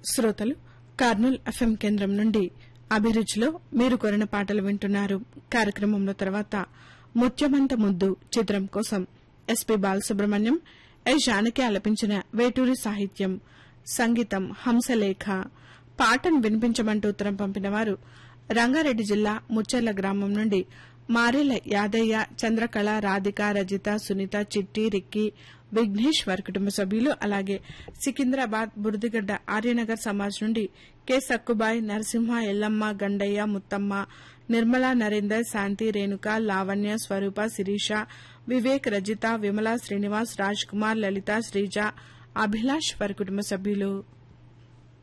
శ్రోతలు కర్నూల్ ఎఫ్ఎం కేంద్రం నుండి అభిరుచిలో మీరు కోరిన పాటలు వింటున్నారు కార్యక్రమంలో తర్వాత ముత్యమంత ముద్దు చిత్రం కోసం ఎస్పి బాలసుబ్రహ్మణ్యం ఎస్ జానకి ఆలపించిన వేటూరి సాహిత్యం సంగీతం హంసలేఖ పాటను వినిపించమంటూ ఉత్తరం పంపిన వారు రంగారెడ్డి జిల్లా ముచ్చెర్ల గ్రామం నుండి మారేల యాదయ్య చంద్రకళ రాధిక రజిత సునీత చిట్టి రిక్కి విఘ్నేష్ వారి కుటుంబ సభ్యులు అలాగే సికింద్రాబాద్ బురదిగడ్డ ఆర్యనగర్ సమాజ్ నుండి కె సక్కుబాయ్ నరసింహ ఎల్లమ్మ గండయ్య ముత్తమ్మ నిర్మలా నరేందర్ శాంతి రేణుక లావణ్య స్వరూప శిరీష వివేక్ రజిత విమల శ్రీనివాస్ రాజ్ కుమార్ లలిత శ్రీజ అభిలాష్ వారి కుటుంబ సభ్యులు